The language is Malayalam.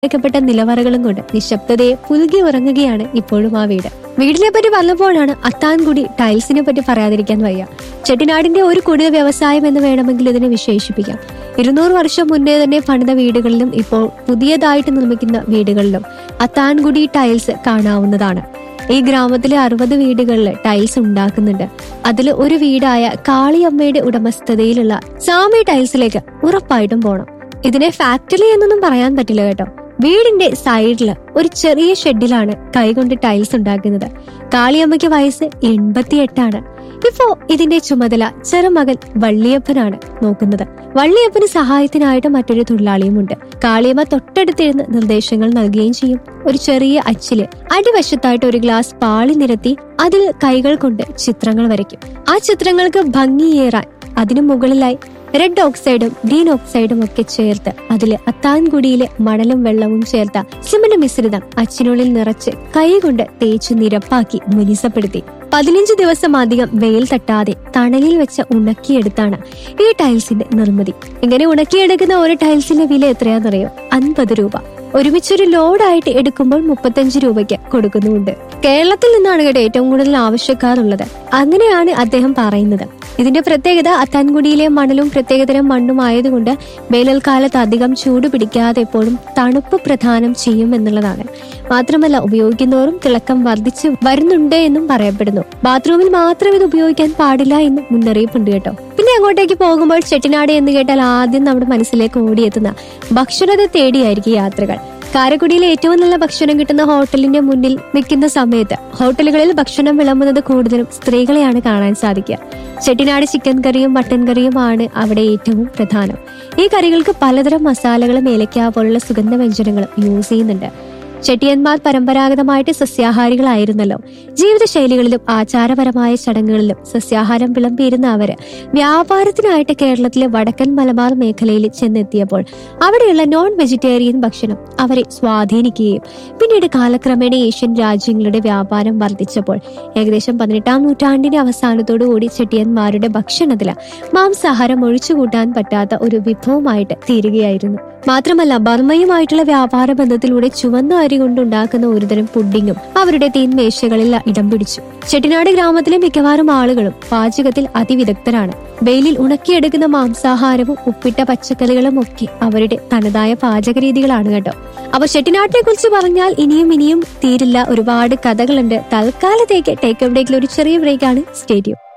ക്കപ്പെട്ട നിലവറകളും കൊണ്ട് നിശബ്ദതയെ പുലുകി ഉറങ്ങുകയാണ് ഇപ്പോഴും ആ വീട് വീടിനെ പറ്റി പറഞ്ഞപ്പോഴാണ് അത്താൻകുടി ടൈൽസിനെ പറ്റി പറയാതിരിക്കാൻ വയ്യ ചെട്ടിനാടിന്റെ ഒരു കുടിൽ വ്യവസായം എന്ന് വേണമെങ്കിൽ ഇതിനെ വിശേഷിപ്പിക്കാം ഇരുന്നൂറ് വർഷം മുന്നേ തന്നെ പണിത വീടുകളിലും ഇപ്പോൾ പുതിയതായിട്ട് നിർമ്മിക്കുന്ന വീടുകളിലും അത്താൻകുടി ടൈൽസ് കാണാവുന്നതാണ് ഈ ഗ്രാമത്തിലെ അറുപത് വീടുകളിൽ ടൈൽസ് ഉണ്ടാക്കുന്നുണ്ട് അതിൽ ഒരു വീടായ കാളിയമ്മയുടെ ഉടമസ്ഥതയിലുള്ള സാമി ടൈൽസിലേക്ക് ഉറപ്പായിട്ടും പോണം ഇതിനെ ഫാക്ടറി എന്നൊന്നും പറയാൻ പറ്റില്ല കേട്ടോ വീടിന്റെ സൈഡിൽ ഒരു ചെറിയ ഷെഡിലാണ് കൈകൊണ്ട് ടൈൽസ് ഉണ്ടാക്കുന്നത് കാളിയമ്മയ്ക്ക് വയസ്സ് എൺപത്തിയെട്ടാണ് ഇപ്പോ ഇതിന്റെ ചുമതല ചെറുമകൻ വള്ളിയപ്പനാണ് നോക്കുന്നത് വള്ളിയപ്പന് സഹായത്തിനായിട്ട് മറ്റൊരു തൊഴിലാളിയുമുണ്ട് കാളിയമ്മ തൊട്ടടുത്തിരുന്ന് നിർദ്ദേശങ്ങൾ നൽകുകയും ചെയ്യും ഒരു ചെറിയ അച്ചില് അടിവശത്തായിട്ട് ഒരു ഗ്ലാസ് പാളി നിരത്തി അതിൽ കൈകൾ കൊണ്ട് ചിത്രങ്ങൾ വരയ്ക്കും ആ ചിത്രങ്ങൾക്ക് ഭംഗിയേറാൻ അതിനു മുകളിലായി റെഡ് ഓക്സൈഡും ഗ്രീൻ ഓക്സൈഡും ഒക്കെ ചേർത്ത് അതിൽ അത്താൻകുടിയിലെ മണലും വെള്ളവും ചേർത്ത സിമന്റ് മിശ്രിതം അച്ചിനുള്ളിൽ നിറച്ച് കൈകൊണ്ട് തേച്ച് നിരപ്പാക്കി മുനിസപ്പെടുത്തി പതിനഞ്ച് ദിവസം അധികം വെയിൽ തട്ടാതെ തണലിൽ വെച്ച് ഉണക്കിയെടുത്താണ് ഈ ടൈൽസിന്റെ നിർമ്മിതി ഇങ്ങനെ ഉണക്കിയെടുക്കുന്ന ഒരു ടൈൽസിന്റെ വില എത്രയാണെന്നറിയോ അൻപത് രൂപ ഒരുമിച്ചൊരു ലോഡായിട്ട് എടുക്കുമ്പോൾ മുപ്പത്തഞ്ച് രൂപയ്ക്ക് കൊടുക്കുന്നുമുണ്ട് കേരളത്തിൽ നിന്നാണ് കേട്ടോ ഏറ്റവും കൂടുതൽ ആവശ്യക്കാരുള്ളത് അങ്ങനെയാണ് അദ്ദേഹം പറയുന്നത് ഇതിന്റെ പ്രത്യേകത അത്താൻകുടിയിലെ മണലും പ്രത്യേകതരം മണ്ണും ആയതുകൊണ്ട് വേനൽക്കാലത്ത് അധികം ചൂട് പിടിക്കാതെ എപ്പോഴും തണുപ്പ് പ്രദാനം ചെയ്യും എന്നുള്ളതാണ് മാത്രമല്ല ഉപയോഗിക്കുന്നവരും തിളക്കം വർദ്ധിച്ച് വരുന്നുണ്ട് എന്നും പറയപ്പെടുന്നു ബാത്റൂമിൽ മാത്രം ഇത് ഉപയോഗിക്കാൻ പാടില്ല എന്നും മുന്നറിയിപ്പുണ്ട് കേട്ടോ പിന്നെ അങ്ങോട്ടേക്ക് പോകുമ്പോൾ ചെട്ടിനാട് എന്ന് കേട്ടാൽ ആദ്യം നമ്മുടെ മനസ്സിലേക്ക് ഓടിയെത്തുന്ന ഭക്ഷണത്തെ തേടിയായിരിക്കും യാത്രകൾ കാരക്കുടിയിലെ ഏറ്റവും നല്ല ഭക്ഷണം കിട്ടുന്ന ഹോട്ടലിന്റെ മുന്നിൽ നിൽക്കുന്ന സമയത്ത് ഹോട്ടലുകളിൽ ഭക്ഷണം വിളമ്പുന്നത് കൂടുതലും സ്ത്രീകളെയാണ് കാണാൻ സാധിക്കുക ചെട്ടിനാട് ചിക്കൻ കറിയും മട്ടൻ കറിയുമാണ് അവിടെ ഏറ്റവും പ്രധാനം ഈ കറികൾക്ക് പലതരം മസാലകളും ഏലക്ക പോലുള്ള സുഗന്ധ വ്യഞ്ജനങ്ങളും യൂസ് ചെയ്യുന്നുണ്ട് ചെട്ടിയന്മാർ പരമ്പരാഗതമായിട്ട് സസ്യാഹാരികളായിരുന്നല്ലോ ജീവിതശൈലികളിലും ആചാരപരമായ ചടങ്ങുകളിലും സസ്യാഹാരം വിളമ്പിയിരുന്ന അവര് വ്യാപാരത്തിനായിട്ട് കേരളത്തിലെ വടക്കൻ മലബാർ മേഖലയിൽ ചെന്നെത്തിയപ്പോൾ അവിടെയുള്ള നോൺ വെജിറ്റേറിയൻ ഭക്ഷണം അവരെ സ്വാധീനിക്കുകയും പിന്നീട് കാലക്രമേണ ഏഷ്യൻ രാജ്യങ്ങളുടെ വ്യാപാരം വർദ്ധിച്ചപ്പോൾ ഏകദേശം പതിനെട്ടാം നൂറ്റാണ്ടിന്റെ അവസാനത്തോടു കൂടി ചെട്ടിയന്മാരുടെ ഭക്ഷണത്തില് മാംസാഹാരം ഒഴിച്ചുകൂട്ടാൻ പറ്റാത്ത ഒരു വിഭവമായിട്ട് തീരുകയായിരുന്നു മാത്രമല്ല ബർമ്മയുമായിട്ടുള്ള വ്യാപാര ബന്ധത്തിലൂടെ ചുവന്ന അരി കൊണ്ടുണ്ടാക്കുന്ന ഒരുതരം പുഡിങ്ങും അവരുടെ തീൻമേശകളിൽ ഇടം പിടിച്ചു ചെട്ടിനാട് ഗ്രാമത്തിലെ മിക്കവാറും ആളുകളും പാചകത്തിൽ അതിവിദഗ്ധരാണ് വെയിലിൽ ഉണക്കിയെടുക്കുന്ന മാംസാഹാരവും ഉപ്പിട്ട പച്ചക്കറികളും ഒക്കെ അവരുടെ തനതായ പാചക രീതികളാണ് കേട്ടോ അപ്പൊ ചെട്ടിനാട്ടിനെ കുറിച്ച് പറഞ്ഞാൽ ഇനിയും ഇനിയും തീരില്ല ഒരുപാട് കഥകളുണ്ട് തൽക്കാലത്തേക്ക് ടേക്ക് എവിടേക്കിൽ ഒരു ചെറിയ ബ്രേക്കാണ് സ്റ്റേഡിയം